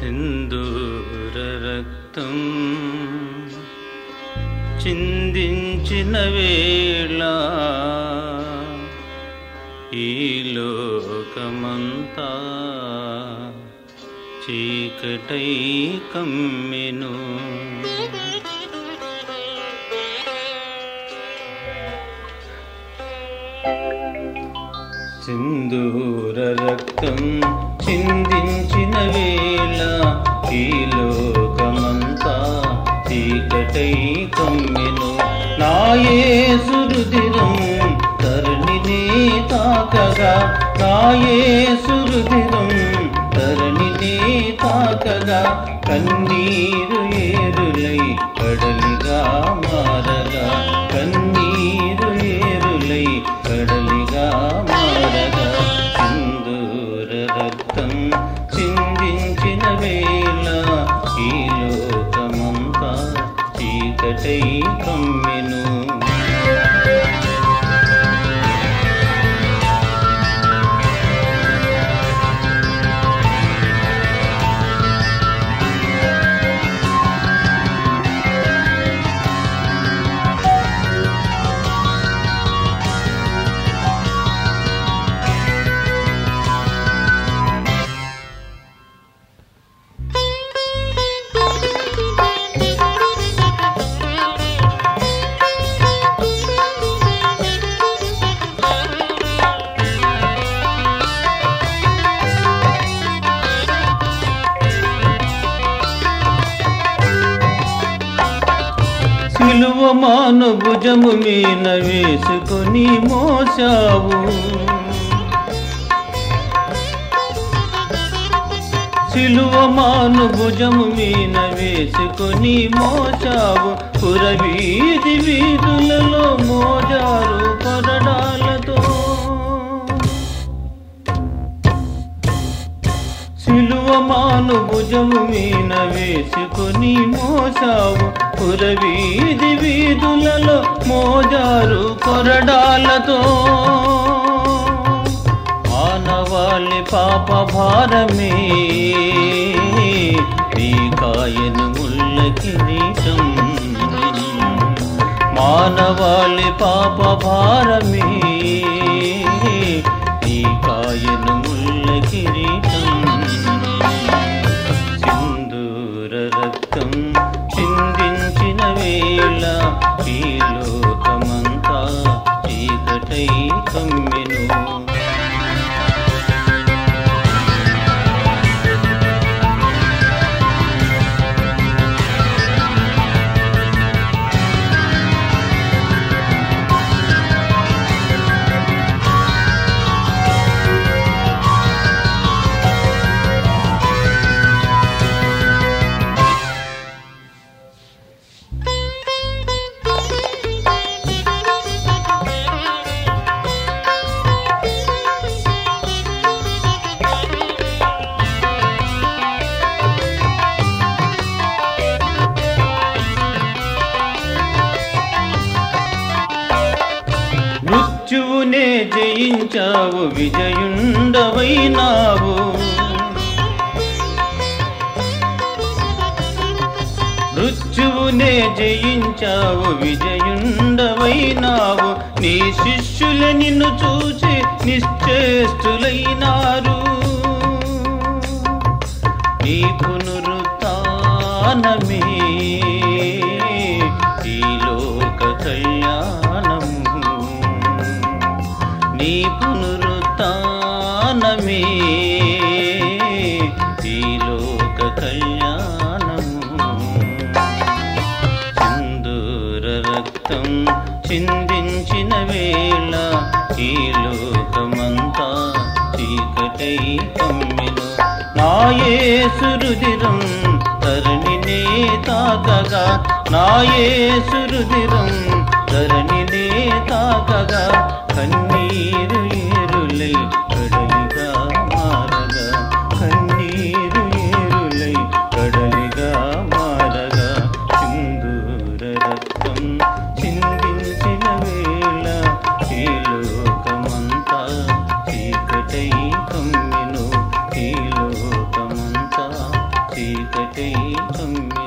సింధూర రక్తం చిందించిన వేళ ఈ లోకమంతా చీకటై కమ్మెను సింధూర రక్తం చిందించిన వేళ ఈ లోకమంతా చీకటై కమ్మెను నాయే సురుదిరం తరుణినే తాకగా నాయే సురుదిరం తరుణినే తాకగా కన్నీరు ఏరులై కడలిగా మారగా కన్నీరు ఏరులై కడలిగా మారగా సింధూర రక్తం చిందించిన వేళ ఈ లోకమంతా చీకటై కమ్మెను సిలువ మాను భుజము మీన వేసుకొని మోసావు సిలువ మాను భుజము మీన వేసుకొని మోసావు పురవీధి వీధులలో మోజారు కొరడాలతో సిలువ మాను భుజము మీన వేసుకొని మోసావు పురవీధి వీధులలో మోజారు కొరడాలతో మానవాళి పాప భారమే నీ కాయను ముళ్ళ కిరీటం మానవాళి పాప భారమే నీ కాయను ముళ్ళ కిరీటం సింధూర రక్తం చిందించిన వేళ ఈ లోకమంతా చీకటై కమ్మెను మృత్యువునే జయించావు విజయుండవైనావు మృత్యువునే జయించావు విజయుండవైనావు నీ శిష్యుల నిన్ను చూసి నిశ్చేష్టులైనారు నీ పునరుత్నమే ఈ లోక కళ్యాణము నీ పునరుత్నమే ఈ లోక కళ్యాణము సింధూర రక్తం చిందించిన వేళ ఈ లోకమంతా చీకటై కమ్మెను నాయే సురుదిరం తరుణినే తాకగా నాయే సురుదిరం ధరణినే తాకగా కన్నీరు ఏరులై కడలిగా మారగా కన్నీరు ఏరులై కడలిగా మారగా సింధూర రక్తం చిందించిన వేళ ఈ లోకమంతా చీకటై కమ్మెను ఈ లోకమంతా చీకటై కమ్మెను